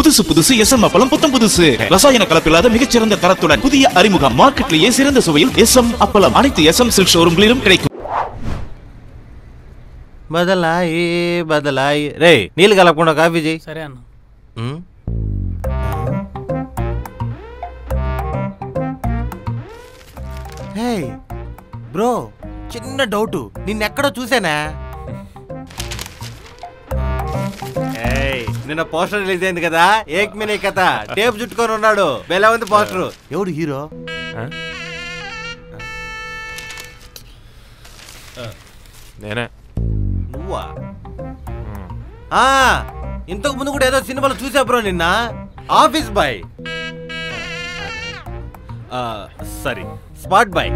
புதுசு புதுசு எஸ்எம் அப்பளம் புத்தம் புதுசு ரசாயன கலப்பில்லாத மிகச்சிறந்த தரத்துடன் புதிய அறிமுகம் மார்க்கெட்லேயே சிறந்த சுவையில் எஸ்எம் அப்பளம் அனைத்து எஸ்எம் சில்க் ஷோரூம்களிலும் கிடைக்கும் బదలాయి బదలాయి రే నీళ్ళు కలపకుండా కాఫీ చేయి సరే అన్న ఉమ్. హే బ్రో చిన్న డౌట్ నిన్నెక్కడో చూసానా ఏయ్, నిన్న పోస్టర్ రిలీజ్ అయింది కదా ఏక్ మినీ కథ టేప్ చుట్టుకొని ఉన్నాడు బెలా ఉంది పోస్టర్ ఎవడు హీరో నేనే నువ్వా ఆ, ఇంతకు ముందు కూడా ఏదో సినిమాలో చూసా బ్రో నిన్న office boy sorry spot boy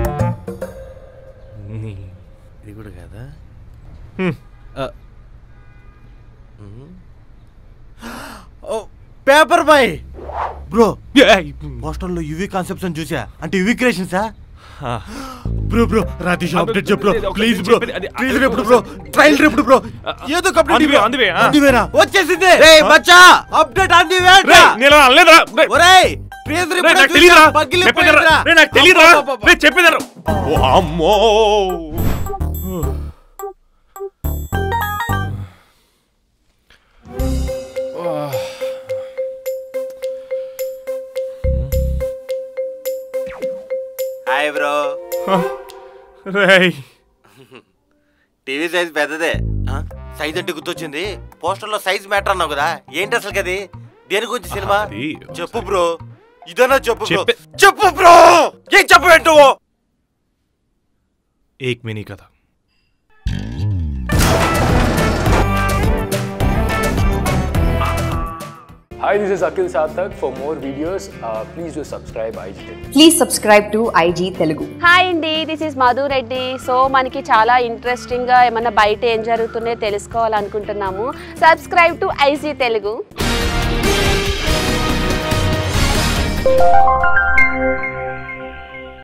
ఇది కూడా కాదా ఆ, ఉమ్. ఓ, పేపర్ బాయ్ బ్రో పోస్టర్లో యువి కాన్సెప్ట్స్ అని చూసా అంటే యువి క్రియేషన్సా బ్రో బ్రో రాతీష్ అప్డేట్ చెప్పు బ్రో ప్లీజ్ బ్రో ప్లీజ్ రేపు బ్రో ట్రైల్ రేపు బ్రో ఏదో ఒక On the way, on the way, ఆ. వేరా వచ్చేసింది రేయ్ బచ్చా అప్డేట్ ఆన్ ది వే నేను అనలేదురా రేయ్, ఒరేయ్ ప్లీజ్ రేయ్, రేపు నాకు తెలీదురా పగిలి చెప్పేదిరా రేయ్, నాకు తెలీదురా రేయ్, చెప్పేదిరా ఓ అమ్మో హాయ్ బ్రో రేయ్ టీవీ సైజ్ పెద్దదే సైజ్ అంటే గుర్తొచ్చింది పోస్టర్ లో సైజ్ మ్యాటర్ అన్నావు కదా ఏంటి అసలు కది దేని గురించి సినిమా అది చెప్పు బ్రో ఇదన్నా చెప్పు బ్రో చెప్పే- చెప్పు బ్రో ఏం చెప్పు ఏంటో ఏక్ మినీ కథ Hi, this is Akil Sathak. For more videos, uh, please do subscribe IG Telugu. Please subscribe to IG Telugu. Hi అండి this is Madhu Reddy so మనకి చాలా ఇంట్రెస్టింగ్గా ఏమన్నా బయట ఏం జరుగుతున్నాయో తెలుసుకోవాలనుకుంటున్నాము సబ్స్క్రైబ్ టు ఐజీ తెలుగు